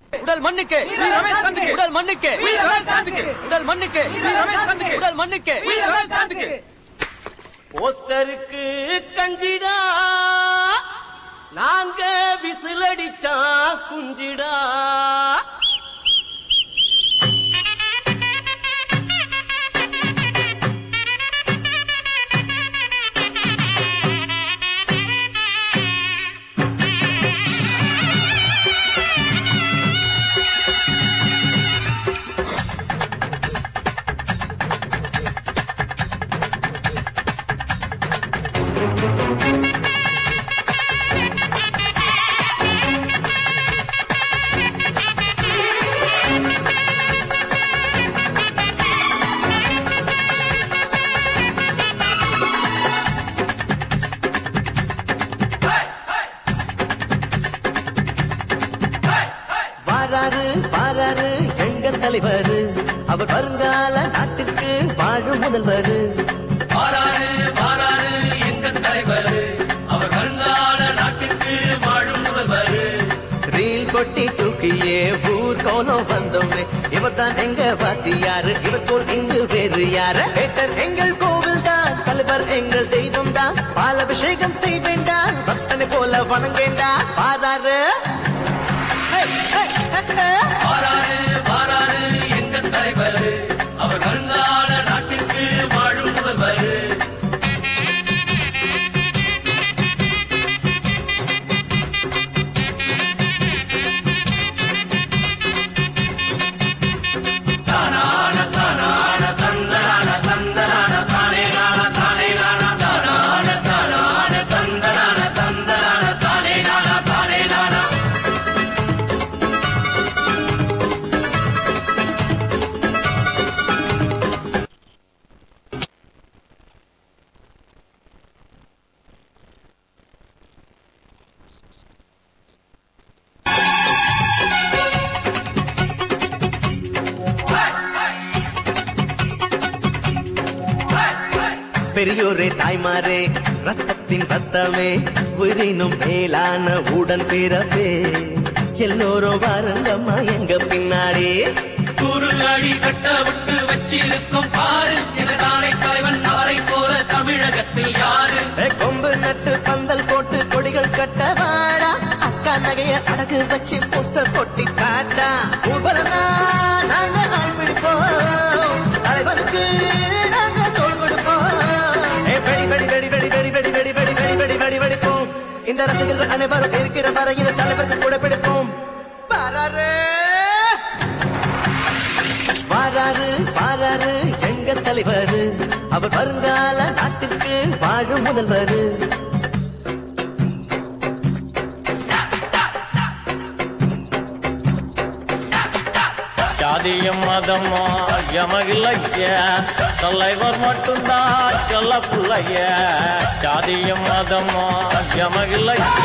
உடல் மண்ணுக்கு வி. ரமேஷ் காந்துக்கு. உடல் மண்ணுக்கு வி. ரமேஷ் காந்துக்கு. உடல் மண்ணுக்கு வி. ரமேஷ் காந்துக்கு. உடல் மண்ணுக்கு வி. ரமேஷ் காந்துக்கு. போஸ்டருக்கு கஞ்சிடா நாங்க விசிலடிச்சா குஞ்சிடா வாராரு வாராரு எங்க தலைவர் அவர் வருங்கால நாட்டுக்கு வாழும் முதல்வர் வாராரு வாராரு எங்க தலைவர் அவர் வருங்கால நாட்டுக்கு வாழும் முதல்வர் ரீல் கொட்டி தூக்கியே ஊர் கோலம் வந்தோமே இவர் தான் எங்க வாத்தியாரு இவர் போல் இங்கு வேறு யாரு பேட்டர் எங்கள் கோவில் தான் தலைவர் எங்கள் தெய்வம் தான் பாலபிஷேகம் செய்வேண்டாம் பக்தனை போல வணங்கேண்டா பாராரு ஹே, ஹே, ஹே, ஹே. வாராரு வாராரு எங்க தலைவர் அவர் வருங்கால நாட்டுக்கு வாழும் முதல்வர் தானான தானான தந்தனான தந்தனான தானே நான தானே நான தானான தானான தந்தனான தந்தனான தானே நான தானே நானா பெரியோரே தாய்மாரே ரத்தத்தின் ரத்தமே உயிரினும் மேலான உடன் பிறப்பே எல்லோரும் வாருங்கம்மா எங்க பின்னாடி குறுகாடி கட்ட விட்டு வச்சிருக்கும் பாரு என தானே தலைவன் அவரை போல தமிழகத்தில் யாரு ஏ, கொம்பு நட்டு பந்தல் போட்டு கொடிகள் கட்ட வாடா அக்கா நகைய அடகு வச்சு போஸ்டர் கொட்டி காட்டா ஊர்வலனா நாங்க நாள் பிடிப்போம் தலைவனுக்கு நாங்க தோல் கொடுப்போம் ஏ, வெடி வெடி வெடி வெடி வெடி வெடி வெடி வெடி வெடி வெடி வெடி வெடிப்போம் இந்த ரசிகர்கள் அனைவரும் இருக்கிற வரையில் தலைவருக்கு கூட பிடிப்போம் பாராரு வாராரு வாராரு எங்க தலைவர் அவர் வருங்கால நாட்டுக்கு வாழும் முதல்வர் ஜாதியும் மதமோ எமகில்லைய தலைவர் மட்டும்தான் சொல்ல புள்ளைய ஜாதியும் மதமோ எமகில்லைய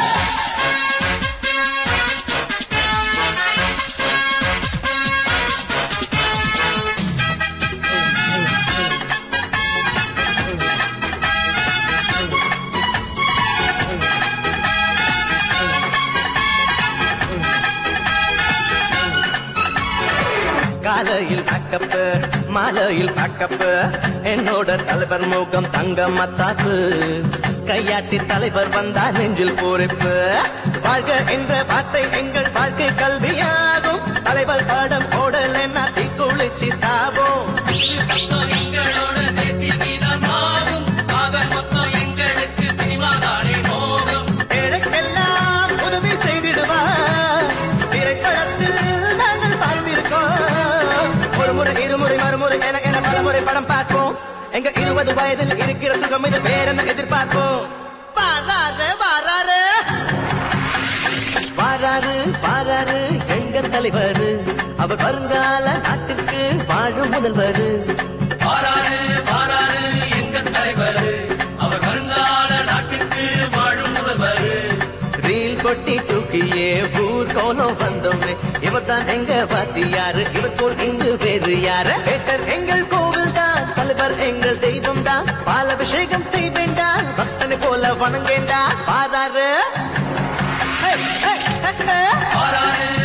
காலையில் பேக்கப்பு மாலையில் பேக்கப்பு என்னோட தலைவர் முகம் தங்க மத்தாப்பு கையாட்டி தலைவர் வந்தா நெஞ்சில் பூரிப்பு வாழ்க என்ற வார்த்தை எங்கள் வாழ்க்கை கல்வியாகும் தலைவர் பாடம் போடலன்னா தீக்குளிச்சு சாவோம் சத்தம் எங்களோட தேசிய கீதம் ஆகும் ஆக மொத்தம் எங்களுக்கு சினிமா தானே மோகம் ஏழைக்கெல்லாம் உதவி செய்திடுவார் திரைப்படத்தில் நாங்கள் பார்த்திருக்கோம் ஒரு முறை இருமுறை மறுமுறை என என பல முறை படம் பார்ப்போம் எங்க இருபது வயதில் இருக்கிற சுகம் இது வேற என்ன எதிர்பார்ப்போம் வாராரு வாராரு வாராரு வாராரு எங்க தலைவர் அவர் வருங்கால நாட்டுக்கு வாழும் முதல்வர் வாராரு வாராரு எங்க தலைவர் அவர் வருங்கால நாட்டுக்கு வாழும் முதல்வர் ரீல் கொட்டி தூக்கியே ஊர் கோலம் வந்தோமே இவர் தான் எங்க வாத்தியாரு இவர் போல் இங்கு வேறு யாரு பேட்டர் எங்கள் கோவில் தான் தலைவர் எங்கள் தெய்வம் தான் பாலபிஷேகம் செய்வேண்டா பக்தனை போல வணங்கேண்டா பாராரு ஹே, ஹே, ஹே, ஹே. வாராரு